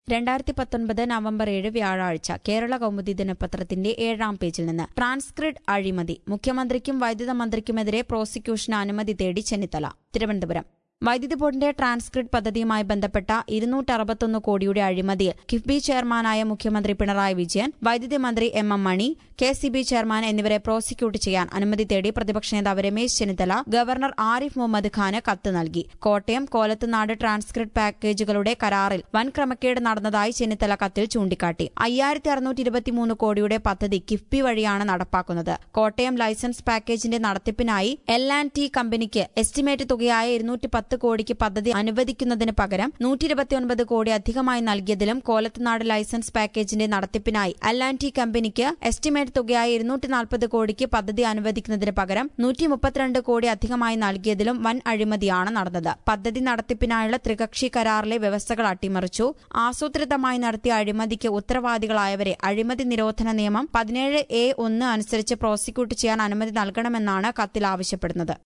രണ്ടായിരത്തി പത്തൊൻപത് നവംബർ ഏഴ് വ്യാഴാഴ്ച കേരള കൗമുദി ദിനപത്രത്തിന്റെ ഏഴാം പേജിൽ നിന്ന് ട്രാൻസ്ക്രിഡ് അഴിമതി മുഖ്യമന്ത്രിക്കും വൈദ്യുത മന്ത്രിക്കുമെതിരെ പ്രോസിക്യൂഷന് അനുമതി തേടി ചെന്നിത്തല തിരുവനന്തപുരം വൈദ്യുതി ബോർഡിന്റെ ട്രാൻസ്ക്രിഡ് പദ്ധതിയുമായി ബന്ധപ്പെട്ട ഇരുന്നൂറ്റി അറുപത്തൊന്ന് കോടിയുടെ അഴിമതിയിൽ കിഫ്ബി ചെയർമാനായ മുഖ്യമന്ത്രി പിണറായി വിജയൻ വൈദ്യുതി മന്ത്രി M M Mani K C B chairman എന്നിവരെ പ്രോസിക്യൂട്ട് ചെയ്യാൻ അനുമതി തേടി പ്രതിപക്ഷ നേതാവ് രമേശ് ചെന്നിത്തല ഗവർണർ ആരിഫ് മുഹമ്മദ് ഖാന് കത്ത് നൽകി കോട്ടയം കോലത്തുനാട് ട്രാൻസ്ക്രിപ്റ്റ് പാക്കേജുകളുടെ കരാറിൽ വൻ ക്രമക്കേട് നടന്നതായി ചെന്നിത്തല കത്തിൽ ചൂണ്ടിക്കാട്ടി അയ്യായിരത്തി അറുന്നൂറ്റി ഇരുപത്തിമൂന്ന് കോടിയുടെ പദ്ധതി കിഫ്ബി വഴിയാണ് നടപ്പാക്കുന്നത് കോട്ടയം ലൈസൻസ് പാക്കേജിന്റെ നടത്തിപ്പിനായി എൽ ആൻഡ് ടി കമ്പനിക്ക് എസ്റ്റിമേറ്റ് തുകയായ ഇരുന്നൂറ്റി പത്ത് കോടിക്ക് പദ്ധതി അനുവദിക്കുന്നതിന് പകരം നൂറ്റി ഇരുപത്തിയൊൻപത് കോടി അധികമായി നൽകിയതിലും കോലത്തുനാട് ലൈസൻസ് പാക്കേജിന്റെ നടത്തിപ്പിനായി എൽ ആൻഡ് ടി കമ്പനിക്ക് എസ്റ്റിമേറ്റ് തുകയായ ഇരുന്നൂറ്റി നാൽപ്പത് കോടിക്ക് പദ്ധതി അനുവദിക്കുന്നതിന് പകരം നൂറ്റി മുപ്പത്തിരണ്ട് കോടി അധികമായി നൽകിയതിലും വൻ അഴിമതിയാണ് നടന്നത് പദ്ധതി നടത്തിപ്പിനായുള്ള ത്രികക്ഷി കരാറിലെ വ്യവസ്ഥകൾ അട്ടിമറിച്ചു ആസൂത്രിതമായി നടത്തിയ അഴിമതിക്ക് ഉത്തരവാദികളായവരെ അഴിമതി നിരോധന നിയമം പതിനേഴ് എ ഒന്ന് അനുസരിച്ച് പ്രോസിക്യൂട്ട് ചെയ്യാൻ അനുമതി നൽകണമെന്നാണ് കത്തിൽ ആവശ്യപ്പെടുന്നത്